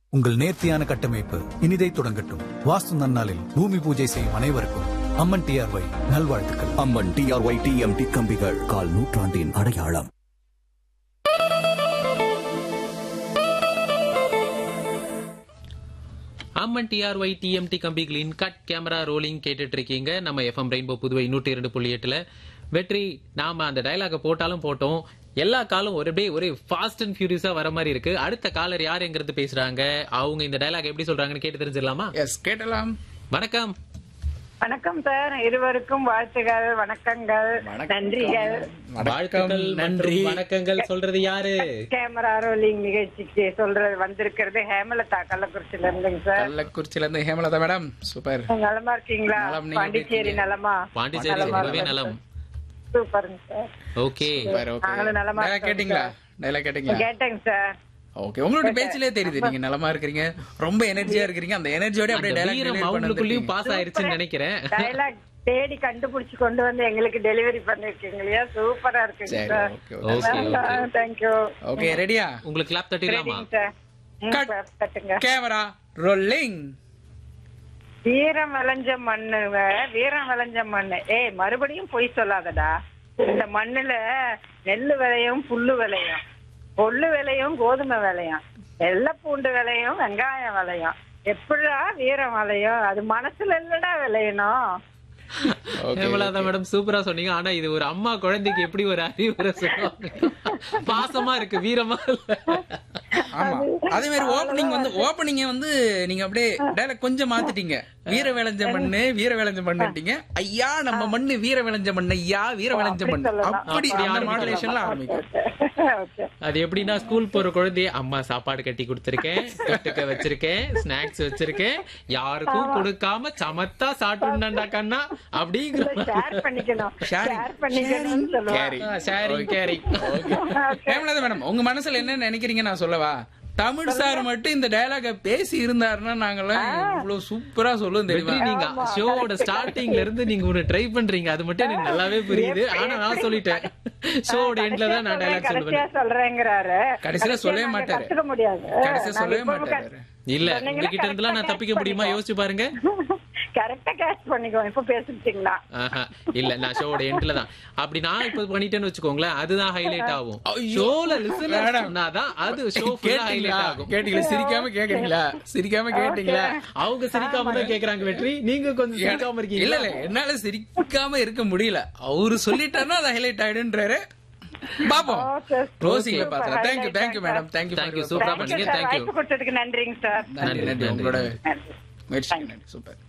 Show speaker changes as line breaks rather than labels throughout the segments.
உங்கள் நேர்த்தியான கட்டமைப்பு இனிதை தொடங்கட்டும் வாஸ்து நன்னாளில் பூமி பூஜை செய்யும் அனைவருக்கும் அம்மன் டிஆர்ஒய் நல்வாழ்த்துக்கள்
அம்மன் டிஆர்ஒய் டிஎம்டி கம்பிகள் கால் நூற்றாண்டின் அடையாளம்
அம்மன் டிஆர்ஒய் டிஎம்டி கம்பிகளின் கட் கேமரா ரோலிங் கேட்டுட்டு இருக்கீங்க நம்ம எஃப்எம் ரெயின்போ புதுவை நூற்றி இரண்டு புள்ளி எட்டுல வெற்றி நாம அந்த டயலாக போட்டாலும் போட்டோம் எல்லா காலும் ஒரு அப்படியே ஒரே ஃபாஸ்ட் அண்ட் ஃபியூரியஸா வர மாதிரி இருக்கு அடுத்த காலர் யார் எங்கிறது பேசுறாங்க அவங்க இந்த டயலாக் எப்படி சொல்றாங்கன்னு கேட்டு தெரிஞ்சிடலாமா
எஸ் கேட்டலாம்
வணக்கம்
வணக்கம் சார் இருவருக்கும் வாழ்த்துகள் வணக்கங்கள் நன்றிகள்
வாழ்த்துக்கள்
நன்றி
மற்றும் வணக்கங்கள் சொல்றது யாரு
கேமரா ரோலிங் நிகழ்ச்சிக்கு சொல்றது வந்திருக்கிறது ஹேமலதா கள்ளக்குறிச்சியில இருந்துங்க சார்
கள்ளக்குறிச்சியில இருந்து ஹேமலதா மேடம் சூப்பர்
நலமா இருக்கீங்களா
நலம், நீங்க எப்படி
பாண்டிச்சேரி
இருக்கீங்க?
நலமா
பாண்டிச்சேரி
நலமா
ரொம்பவே
இருக்கேன்
நலம்
சூப்பருங்க சார்
ஓகே
சூப்பர் ஓகே
நாங்களும் நலமா
டயலாக்
இருக்கோம்
கேட்டீங்களா டயலாக் கேட்டீங்களா
கேட்டேங்க சார்
ஓகே உங்களோட பேச்சிலே தெரியுது நீங்க நலமா இருக்கீங்க ரொம்ப எனர்ஜியா இருக்கீங்க அந்த எனர்ஜியோட அப்படியே
அந்த
டயலாக்
வீரம்
டெலிவரி
அவங்களுக்குள்ளயும்
பண்ணிருக்கீங்க
பாஸ் ஆயிருச்சுன்னு நினைக்கிறேன்
டயலாக் தேடி கண்டுபிடிச்சு கொண்டு வந்து எங்களுக்கு டெலிவரி பண்ணிருக்கீங்க இல்லையா சூப்பரா இருக்குங்க
சரி
sir
okay
okay okay
thank you
okay ரெடியா
உங்களுக்கு கிளாப் தட்டிடலாமா
சரிங்க சார் ம்,
Cut.
சார், கட்டுங்க
கேமரா ரோலிங்
வீரம் விளைஞ்ச மண்ணுங்க வீரம் விளைஞ்ச மண்ணு ஏய் மறுபடியும் பொய் சொல்லாதடா இந்த மண்ணுல நெல்லு விளையும் புல்லு விளையும் கொள்ளு விளையும் கோதுமை விளையும் வெள்ளை பூண்டு விளையும் வெங்காயம் விளையும் எப்படிடா வீரம் விளையும் அது மனசுல இல்லடா விளையணும்
ஹேமலாதா மேடம் சூப்பரா சொன்னீங்க ஆனா இது ஒரு அம்மா குழந்தைக்கு எப்படி ஒரு அறிவுரை சொல்லுவாங்க பாசமா இருக்கு வீரமா இல்ல
ஆமா அதே மாதிரி ஓப்பனிங் வந்து ஓப்பனிங்க வந்து நீங்க அப்படியே டயலாக் கொஞ்சம் மாத்திட்டீங்க வீர விளைஞ்ச மண்ணு வீர விளைஞ்ச மண்ணுட்டீங்க ஐயா நம்ம மண்ணு வீர விளைஞ்ச மண்ணு ஐயா வீர விளைஞ்ச மண்ணு அப்படி
அப்படி
அந்த
ஆரம்பிக்கலாம்.
மாடுலேஷன்ல ஆரம்பிக்கும்
ஓகே
அது எப்படின்னா ஸ்கூல் போற குழந்தைய அம்மா சாப்பாடு கட்டி கொடுத்திருக்கேன் தொட்டுக்க வச்சிருக்கேன் ஸ்நாக்ஸ் வச்சிருக்கேன் யாருக்கும் கொடுக்காம சமத்தா சாப்பிட்டுண்டா கண்ணா அப்படிங்கிற
ஷேர் பண்ணிக்கணும்
Sharing.
ஷேர் பண்ணிக்கணும்னு சொல்லுவாங்க
carry
sharing caring
Hemalatha madam உங்க மனசுல என்ன நினைக்கிறீங்க நான் சொல்லவா தமிழ் சார் மட்டும் இந்த டயலாக பேசி இருந்தாருன்னா நாங்கெல்லாம் இவ்வளவு சூப்பரா சொல்லுவோம் தெரியுமா
நீங்க ஷோவோட ஸ்டார்டிங்ல இருந்து நீங்க ஒண்ணு ட்ரை பண்றீங்க அது மட்டும் எனக்கு நல்லாவே புரியுது ஆனா நான் சொல்லிட்டேன் ஷோவோட எண்ட்ல தான் நான் டைலாக்
கடைசியா
சொல்லுவேன்
சொல்றேங்கிறாரு
கடைசியில சொல்லவே
நாங்க
மாட்டாரு.
கத்துக்க முடியாது
கடைசியா
நாங்க
சொல்லவே
இப்பவும்
மாட்டாரு
கத்து-
இல்ல
சொன்னீங்கன்னா
உங்ககிட்ட இருந்தெல்லாம் நான்
correct ஆ
தப்பிக்க
catch
முடியுமா யோசிச்சு பாருங்க
கரெக்டா கேட்ச் பண்ணிக்கோ இப்ப பேசிட்டீங்களா
ஆஹா, இல்ல நான் ஷோவோட எண்ட்ல தான் அப்படி நான் இப்ப பண்ணிட்டேன்னு வச்சுக்கோங்களேன் அதுதான் ஹைலைட் ஆகும் ஷோல லிசனர் சொன்னாதான் அது ஷோ ஃபுல்லா
கேட்டீங்களா
ஹைலைட் ஆகும்
கேட்டீங்களா சிரிக்காம கேக்குறீங்களா சிரிக்காம கேட்டீங்களா
அவங்க சிரிக்காம தான் கேக்குறாங்க வெற்றி நீங்க கொஞ்சம் சிரிக்காம இருக்கீங்க
இல்ல இல்ல என்னால சிரிக்காம இருக்க முடியல அவரு சொல்லிட்டாருன்னா அது ஹைலைட் ஆயிடுன்றாரு பாப்போம்
Okay.
க்ளோசிங்ல
Super.
பாத்துறேன் thank you
Highlight
thank you madam thank you
Thank you, super.
Thank you,
பண்ணீங்க,
sir.
thank you.
வாய்ப்பு கொடுத்ததுக்கு நன்றிங்க சார்
நன்றி
நன்றி,
நன்றி
நன்றி.
உங்களோட
நன்றி
முயற்சிக்கு நன்றி சூப்பர்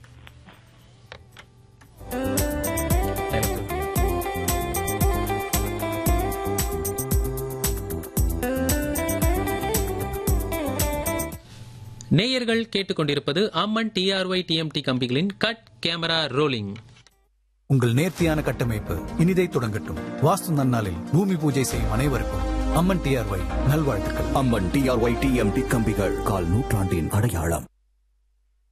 நேயர்கள் கேட்டுக்கொண்டிருப்பது அம்மன் டிஆர்ஒய் டிஎம்டி கம்பிகளின் கட் கேமரா ரோலிங்
உங்கள் நேர்த்தியான கட்டமைப்பு இனிதை தொடங்கட்டும் வாஸ்து நன்னாளில் பூமி பூஜை செய்யும் அனைவருக்கும் அம்மன் டிஆர்ஒய் நல்வாழ்த்துக்கள்
அம்மன் டிஆர்ஒய் டிஎம்டி கம்பிகள் கால் நூற்றாண்டின் அடையாளம்